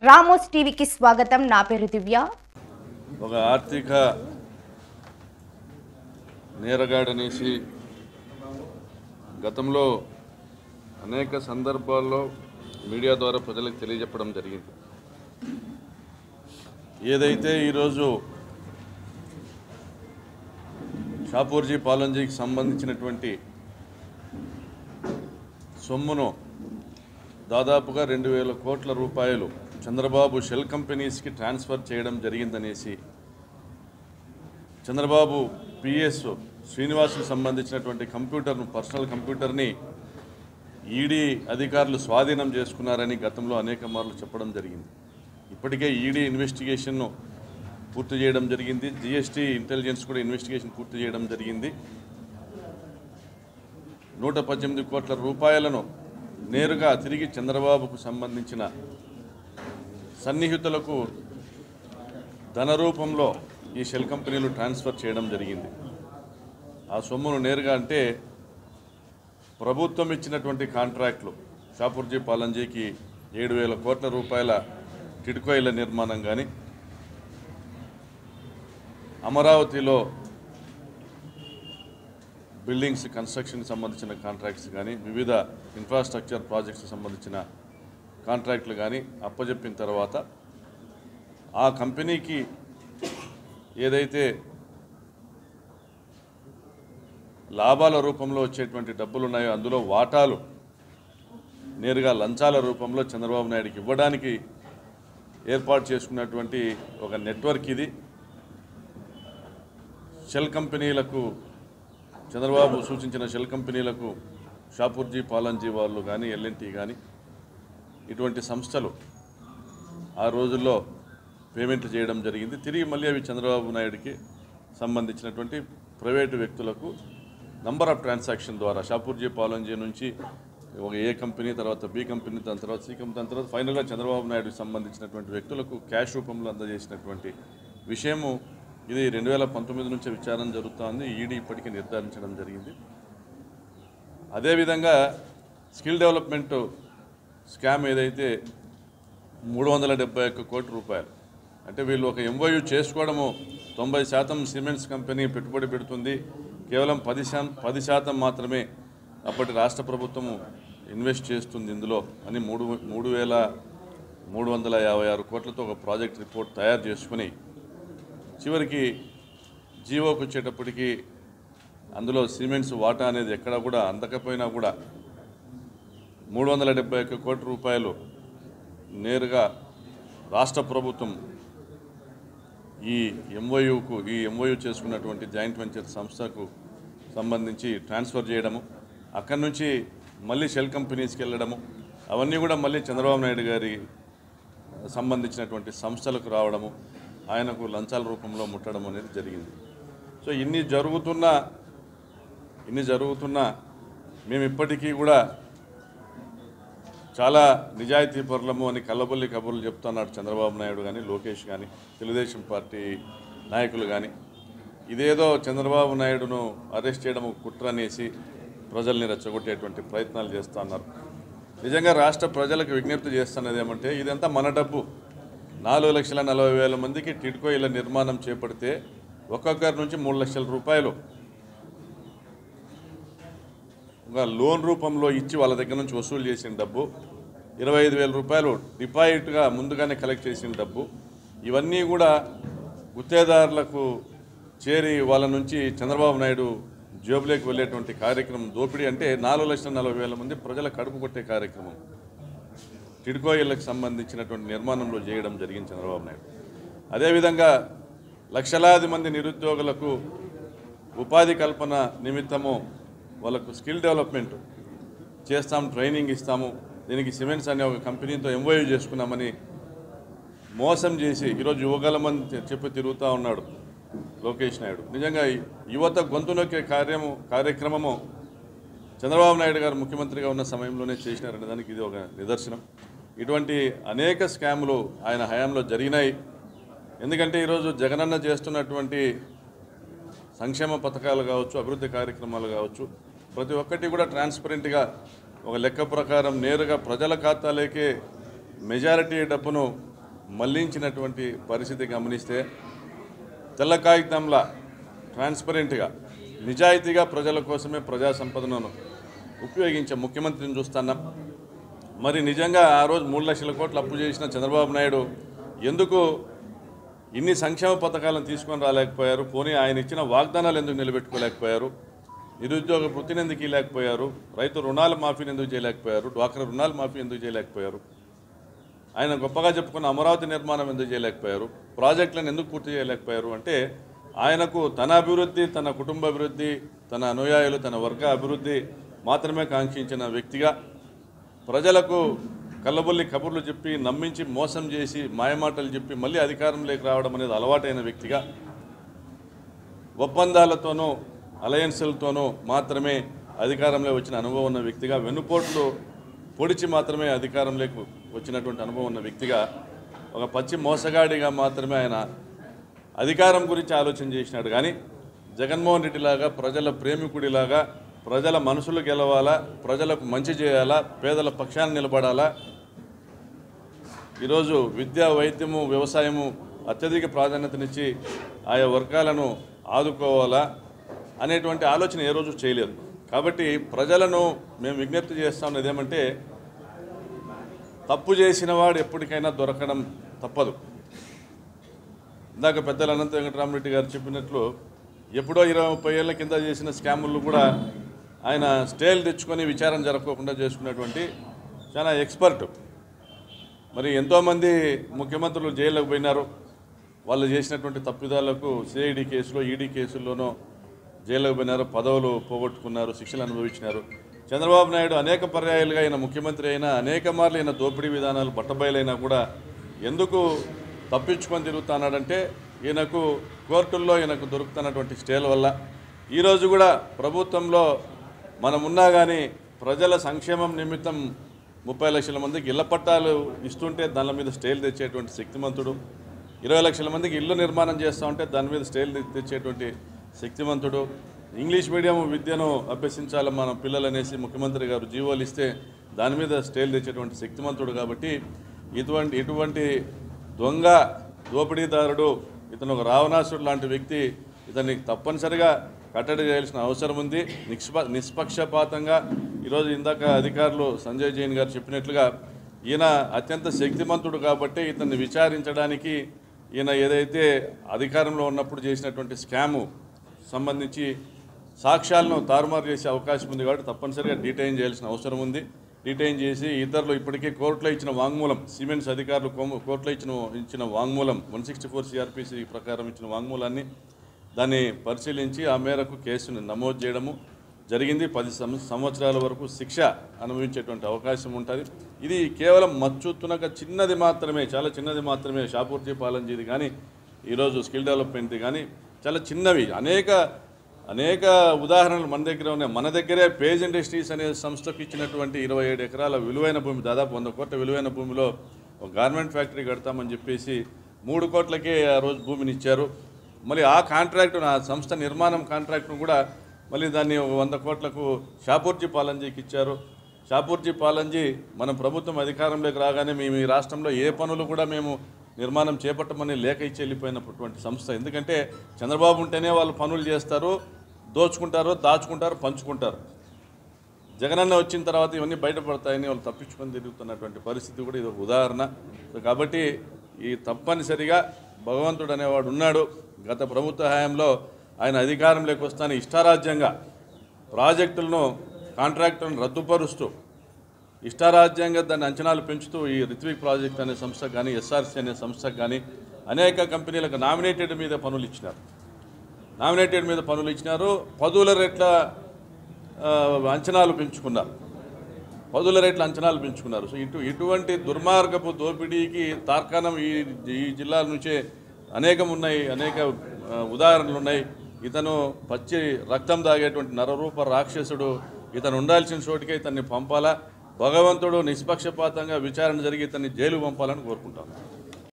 Ramos టీవీకి స్వాగతం నా పేరు దివ్య ఒక ఆర్థిక నేరగాడనేసి గతంలో అనేక సందర్భాల్లో మీడియా ద్వారా ప్రజలకు తెలియజెప్పడం జరిగింది ఏదైతే ఈరోజు షాపూర్జీ పాలంజీకి సంబంధించినటువంటి సొమ్మును దాదాపుగా రెండు వేల కోట్ల రూపాయలు చంద్రబాబు షెల్ కంపెనీస్కి ట్రాన్స్ఫర్ చేయడం జరిగిందనేసి చంద్రబాబు పిఎస్ శ్రీనివాస్కి సంబంధించినటువంటి కంప్యూటర్ను పర్సనల్ కంప్యూటర్ని ఈడీ అధికారులు స్వాధీనం చేసుకున్నారని గతంలో అనేక మార్లు చెప్పడం జరిగింది ఇప్పటికే ఈడీ ఇన్వెస్టిగేషన్ను పూర్తి చేయడం జరిగింది జిఎస్టీ ఇంటెలిజెన్స్ కూడా ఇన్వెస్టిగేషన్ పూర్తి చేయడం జరిగింది నూట పద్దెనిమిది కోట్ల రూపాయలను నేరుగా తిరిగి చంద్రబాబుకు సంబంధించిన సన్నిహితులకు ధన రూపంలో ఈ షెల్ కంపెనీలు ట్రాన్స్ఫర్ చేయడం జరిగింది ఆ సొమ్మును నేరుగా అంటే ప్రభుత్వం ఇచ్చినటువంటి కాంట్రాక్ట్లు షాపూర్జీ పాలంజీకి ఏడు వేల కోట్ల రూపాయల టిడ్కో ఇళ్ల నిర్మాణం కానీ అమరావతిలో బిల్డింగ్స్ కన్స్ట్రక్షన్ సంబంధించిన కాంట్రాక్ట్స్ కానీ వివిధ ఇన్ఫ్రాస్ట్రక్చర్ ప్రాజెక్ట్స్ సంబంధించిన కాంట్రాక్ట్లు కానీ అప్పజెప్పిన తర్వాత ఆ కంపెనీకి ఏదైతే లాభాల రూపంలో వచ్చేటువంటి డబ్బులు ఉన్నాయో అందులో వాటాలు నేరుగా లంచాల రూపంలో చంద్రబాబు నాయుడుకి ఇవ్వడానికి ఏర్పాటు చేసుకున్నటువంటి ఒక నెట్వర్క్ ఇది షెల్ కంపెనీలకు చంద్రబాబు సూచించిన షెల్ కంపెనీలకు షాపూర్జీ పాలంజీ వాళ్ళు కానీ ఎల్ఎన్టీ కానీ ఇటువంటి సంస్థలు ఆ రోజుల్లో పేమెంట్లు చేయడం జరిగింది తిరిగి మళ్ళీ అవి చంద్రబాబు నాయుడికి సంబంధించినటువంటి ప్రైవేటు వ్యక్తులకు నంబర్ ఆఫ్ ట్రాన్సాక్షన్ ద్వారా షాపూర్జీ పాలంజీ నుంచి ఒక ఏ కంపెనీ తర్వాత బి కంపెనీ దాని తర్వాత సి కంపెనీ దాని తర్వాత ఫైనల్గా చంద్రబాబు నాయుడుకి సంబంధించినటువంటి వ్యక్తులకు క్యాష్ రూపంలో అందజేసినటువంటి విషయము ఇది రెండు వేల పంతొమ్మిది నుంచి విచారణ జరుగుతోంది ఈడీ ఇప్పటికీ నిర్ధారించడం జరిగింది అదేవిధంగా స్కిల్ డెవలప్మెంట్ స్కామ్ ఏదైతే మూడు వందల డెబ్బై ఒక్క కోటి రూపాయలు అంటే వీళ్ళు ఒక ఎంఓయూ చేసుకోవడము తొంభై శాతం సిమెంట్స్ కంపెనీ పెట్టుబడి పెడుతుంది కేవలం పది శా పది శాతం మాత్రమే అప్పటి రాష్ట్ర ప్రభుత్వము ఇన్వెస్ట్ చేస్తుంది ఇందులో అని మూడు మూడు వేల మూడు వందల యాభై ఆరు కోట్లతో ఒక ప్రాజెక్ట్ రిపోర్ట్ తయారు చేసుకుని చివరికి జీవోకి వచ్చేటప్పటికి అందులో సిమెంట్స్ వాటా అనేది ఎక్కడ కూడా అందకపోయినా కూడా మూడు వందల డెబ్బై ఒక్క కోటి రూపాయలు నేరుగా రాష్ట్ర ప్రభుత్వం ఈ ఎంఓయూకు ఈ ఎంఓయూ చేసుకున్నటువంటి జాయింట్ వెంచర్ సంస్థకు సంబంధించి ట్రాన్స్ఫర్ చేయడము అక్కడి నుంచి మళ్ళీ షెల్ కంపెనీస్కి వెళ్ళడము అవన్నీ కూడా మళ్ళీ చంద్రబాబు నాయుడు గారి సంబంధించినటువంటి సంస్థలకు రావడము ఆయనకు లంచాల రూపంలో ముట్టడం అనేది జరిగింది సో ఇన్ని జరుగుతున్నా ఇన్ని జరుగుతున్నా మేము ఇప్పటికీ కూడా చాలా నిజాయితీ పరులము అని కల్లబొల్లి కబుర్లు చెప్తున్నాడు చంద్రబాబు నాయుడు కానీ లోకేష్ కానీ తెలుగుదేశం పార్టీ నాయకులు కానీ ఇదేదో చంద్రబాబు నాయుడును అరెస్ట్ చేయడం ఒక కుట్ర అనేసి ప్రజల్ని రెచ్చగొట్టేటువంటి ప్రయత్నాలు చేస్తున్నారు నిజంగా రాష్ట్ర ప్రజలకు విజ్ఞప్తి చేస్తున్నది ఏమంటే ఇదంతా మన డబ్బు నాలుగు లక్షల నలభై వేల మందికి టిడ్కో ఇళ్ల నిర్మాణం చేపడితే ఒక్కొక్కరి నుంచి మూడు లక్షల రూపాయలు ఒక లోన్ రూపంలో ఇచ్చి వాళ్ళ దగ్గర నుంచి వసూలు చేసిన డబ్బు ఇరవై ఐదు వేల రూపాయలు డిపాజిట్గా ముందుగానే కలెక్ట్ చేసిన డబ్బు ఇవన్నీ కూడా గుత్తేదారులకు చేరి వాళ్ళ నుంచి చంద్రబాబు నాయుడు జోబులోకి వెళ్ళేటువంటి కార్యక్రమం దోపిడీ అంటే నాలుగు లక్షల నలభై వేల మంది ప్రజల కడుపు కొట్టే కార్యక్రమం టిడ్కో ఇళ్లకు సంబంధించినటువంటి నిర్మాణంలో చేయడం జరిగింది చంద్రబాబు నాయుడు అదేవిధంగా లక్షలాది మంది నిరుద్యోగులకు ఉపాధి కల్పన నిమిత్తము వాళ్ళకు స్కిల్ డెవలప్మెంట్ చేస్తాం ట్రైనింగ్ ఇస్తాము దీనికి సిమెంట్స్ అనే ఒక కంపెనీతో ఎంఓయూ చేసుకున్నామని మోసం చేసి ఈరోజు యువగలమని చె- చెప్పి తిరుగుతూ ఉన్నాడు లోకేష్ నాయుడు నిజంగా ఈ యువత గొంతు నొక్కే కార్యము కార్యక్రమము చంద్రబాబు నాయుడు గారు ముఖ్యమంత్రిగా ఉన్న సమయంలోనే చేసినారనే దానికి ఇది ఒక నిదర్శనం ఇటువంటి అనేక స్కాములు ఆయన హయాంలో జరిగినాయి ఎందుకంటే ఈరోజు జగనన్న చేస్తున్నటువంటి సంక్షేమ పథకాలు కావచ్చు అభివృద్ధి కార్యక్రమాలు కావచ్చు ప్రతి ఒక్కటి కూడా ట్రాన్స్పరెంట్గా ఒక లెక్క ప్రకారం నేరుగా ప్రజల ఖాతాలోకే మెజారిటీ డబ్బును మళ్లించినటువంటి పరిస్థితి గమనిస్తే తెల్ల కాగితంలా ట్రాన్స్పరెంట్గా నిజాయితీగా ప్రజల కోసమే ప్రజా సంపదను ఉపయోగించే ముఖ్యమంత్రిని చూస్తున్నాం మరి నిజంగా ఆ రోజు మూడు లక్షల కోట్లు అప్పు చేసిన చంద్రబాబు నాయుడు ఎందుకు ఇన్ని సంక్షేమ పథకాలను తీసుకొని రాలేకపోయారు పోనీ ఆయన ఇచ్చిన వాగ్దానాలు ఎందుకు నిలబెట్టుకోలేకపోయారు నిరుద్యోగ వృత్తిని ఎందుకు ఇవ్వలేకపోయారు రైతు రుణాల మాఫీని ఎందుకు చేయలేకపోయారు డ్వాక్రా రుణాల మాఫీ ఎందుకు చేయలేకపోయారు ఆయన గొప్పగా చెప్పుకున్న అమరావతి నిర్మాణం ఎందుకు చేయలేకపోయారు ప్రాజెక్టులను ఎందుకు పూర్తి చేయలేకపోయారు అంటే ఆయనకు తన అభివృద్ధి తన కుటుంబ అభివృద్ధి తన అనుయాయులు తన వర్గ అభివృద్ధి మాత్రమే కాంక్షించిన వ్యక్తిగా ప్రజలకు కళ్ళబొల్లి కబుర్లు చెప్పి నమ్మించి మోసం చేసి మాయమాటలు చెప్పి మళ్ళీ అధికారంలోకి రావడం అనేది అలవాటైన వ్యక్తిగా ఒప్పందాలతోనూ అలయన్సులతోనూ మాత్రమే అధికారంలో వచ్చిన అనుభవం ఉన్న వ్యక్తిగా వెన్నుపోట్లు పొడిచి మాత్రమే అధికారంలోకి వచ్చినటువంటి అనుభవం ఉన్న వ్యక్తిగా ఒక పచ్చి మోసగాడిగా మాత్రమే ఆయన అధికారం గురించి ఆలోచన చేసినాడు కానీ జగన్మోహన్ రెడ్డిలాగా ప్రజల ప్రేమికుడిలాగా ప్రజల మనసులు గెలవాలా ప్రజలకు మంచి చేయాలా పేదల పక్షాన నిలబడాలా ఈరోజు విద్య వైద్యము వ్యవసాయము అత్యధిక ప్రాధాన్యతనిచ్చి ఆయా వర్గాలను ఆదుకోవాలా అనేటువంటి ఆలోచన ఏ రోజు చేయలేదు కాబట్టి ప్రజలను మేము విజ్ఞప్తి చేస్తా ఉన్నది ఏమంటే తప్పు చేసిన వాడు ఎప్పటికైనా దొరకడం తప్పదు ఇందాక పెద్దలు అనంత వెంకటరామరెడ్డి గారు చెప్పినట్లు ఎప్పుడో ఇరవై ముప్పై ఏళ్ళ కింద చేసిన స్కాములు కూడా ఆయన స్టేలు తెచ్చుకొని విచారణ జరగకుండా చేసుకున్నటువంటి చాలా ఎక్స్పర్ట్ మరి ఎంతోమంది ముఖ్యమంత్రులు జైల్లోకి పోయినారు వాళ్ళు చేసినటువంటి తప్పిదాలకు సిఐడి కేసులో ఈడీ కేసుల్లోనూ జైల్లోకి పోయినారు పదవులు పోగొట్టుకున్నారు శిక్షలు అనుభవించినారు చంద్రబాబు నాయుడు అనేక పర్యాయాలుగా ఆయన ముఖ్యమంత్రి అయినా అనేక మార్లు ఈయన దోపిడీ విధానాలు బట్టబయలైనా కూడా ఎందుకు తప్పించుకొని తిరుగుతున్నాడంటే ఈయనకు కోర్టుల్లో ఈయనకు దొరుకుతున్నటువంటి స్టేల వల్ల ఈరోజు కూడా ప్రభుత్వంలో మనం ఉన్నా కానీ ప్రజల సంక్షేమం నిమిత్తం ముప్పై లక్షల మందికి ఇళ్ల పట్టాలు ఇస్తుంటే దాని మీద స్టేలు తెచ్చేటువంటి శక్తిమంతుడు ఇరవై లక్షల మందికి ఇల్లు నిర్మాణం చేస్తూ ఉంటే దాని మీద స్టేలు తె- తెచ్చేటువంటి శక్తిమంతుడు ఇంగ్లీష్ మీడియం విద్యను అభ్యసించాలి మన పిల్లలు అనేసి ముఖ్యమంత్రి గారు జీవోలు ఇస్తే దాని మీద స్టేలు తెచ్చేటువంటి శక్తిమంతుడు కాబట్టి ఇటువంటి ఇటువంటి దొంగ దోపిడీదారుడు ఇతను ఒక రావణాసుడు లాంటి వ్యక్తి ఇతన్ని తప్పనిసరిగా కట్టడి చేయాల్సిన అవసరం ఉంది నిష్ప నిష్పక్షపాతంగా ఈరోజు ఇందాక అధికారులు సంజయ్ జైన్ గారు చెప్పినట్లుగా ఈయన అత్యంత శక్తిమంతుడు కాబట్టి ఇతన్ని విచారించడానికి ఈయన ఏదైతే అధికారంలో ఉన్నప్పుడు చేసినటువంటి స్కాము సంబంధించి సాక్ష్యాలను తారుమారు చేసే అవకాశం ఉంది కాబట్టి తప్పనిసరిగా డీటైన్ చేయాల్సిన అవసరం ఉంది డీటైన్ చేసి ఇతరులు ఇప్పటికే కోర్టులో ఇచ్చిన వాంగ్మూలం సిమెంట్స్ అధికారులు కోమ- కోర్టులో ఇచ్చిన ఇచ్చిన వాంగ్మూలం వన్ సిక్స్టీ ఫోర్ సిఆర్పిసి ప్రకారం ఇచ్చిన వాంగ్మూలాన్ని దాన్ని పరిశీలించి ఆ మేరకు కేసును నమోదు చేయడము జరిగింది పది సం- సంవత్సరాల వరకు శిక్ష అనుభవించేటువంటి అవకాశం ఉంటుంది ఇది కేవలం మచ్చు తునక చిన్నది మాత్రమే చాలా చిన్నది మాత్రమే షాపూర్జీ పాలనజీది కానీ ఈరోజు స్కిల్ డెవలప్మెంట్ది కానీ చాలా చిన్నవి అనేక అనేక ఉదాహరణలు మన దగ్గర ఉన్నాయి మన దగ్గరే పేజ్ ఇండస్ట్రీస్ అనే సంస్థకు ఇచ్చినటువంటి ఇరవై ఏడు ఎకరాల విలువైన భూమి దాదాపు వంద కోట్ల విలువైన భూమిలో ఒక గార్మెంట్ ఫ్యాక్టరీ కడతామని చెప్పేసి మూడు కోట్లకే ఆ రోజు భూమిని ఇచ్చారు మళ్ళీ ఆ కాంట్రాక్టు ఆ సంస్థ నిర్మాణం కాంట్రాక్ట్ను కూడా మళ్ళీ దాన్ని ఒక వంద కోట్లకు షాపూర్జీ పాలంజీకి ఇచ్చారు షాపూర్జీ పాలంజీ మన ప్రభుత్వం అధికారంలోకి రాగానే మేము ఈ రాష్ట్రంలో ఏ పనులు కూడా మేము నిర్మాణం చేపట్టమని లేఖ ఇచ్చి వెళ్ళిపోయినటువంటి సంస్థ ఎందుకంటే చంద్రబాబు ఉంటేనే వాళ్ళు పనులు చేస్తారు దోచుకుంటారు దాచుకుంటారు పంచుకుంటారు జగనన్న వచ్చిన తర్వాత ఇవన్నీ బయటపడతాయని వాళ్ళు తప్పించుకొని తిరుగుతున్నటువంటి పరిస్థితి కూడా ఇది ఒక ఉదాహరణ సో కాబట్టి ఈ తప్పనిసరిగా భగవంతుడు అనేవాడు ఉన్నాడు గత ప్రభుత్వ హయాంలో ఆయన అధికారంలోకి వస్తాను ఇష్టారాజ్యంగా ప్రాజెక్టులను కాంట్రాక్టులను రద్దుపరుస్తూ ఇష్టారాజ్యంగా దాన్ని అంచనాలు పెంచుతూ ఈ రిత్విక్ ప్రాజెక్ట్ అనే సంస్థకు కానీ ఎస్ఆర్సీ అనే సంస్థకు కానీ అనేక కంపెనీలకు నామినేటెడ్ మీద పనులు ఇచ్చినారు నామినేటెడ్ మీద పనులు ఇచ్చినారు పదుల రేట్ల ఆ, అంచనాలు పెంచుకున్నారు పదుల రేట్ల అంచనాలు పెంచుకున్నారు సో ఇటు ఇటువంటి దుర్మార్గపు దోపిడీకి తార్కాణం ఈ ఈ జిల్లాల నుంచే అనేకం ఉన్నాయి అనేక ఆ, ఉదాహరణలు ఉన్నాయి ఇతను పచ్చి రక్తం తాగేటువంటి నరరూప రాక్షసుడు ఇతను ఉండాల్సిన చోటికే ఇతన్ని పంపాలా భగవంతుడు నిష్పక్షపాతంగా విచారణ జరిగి ఇతన్ని జైలు పంపాలని కోరుకుంటాను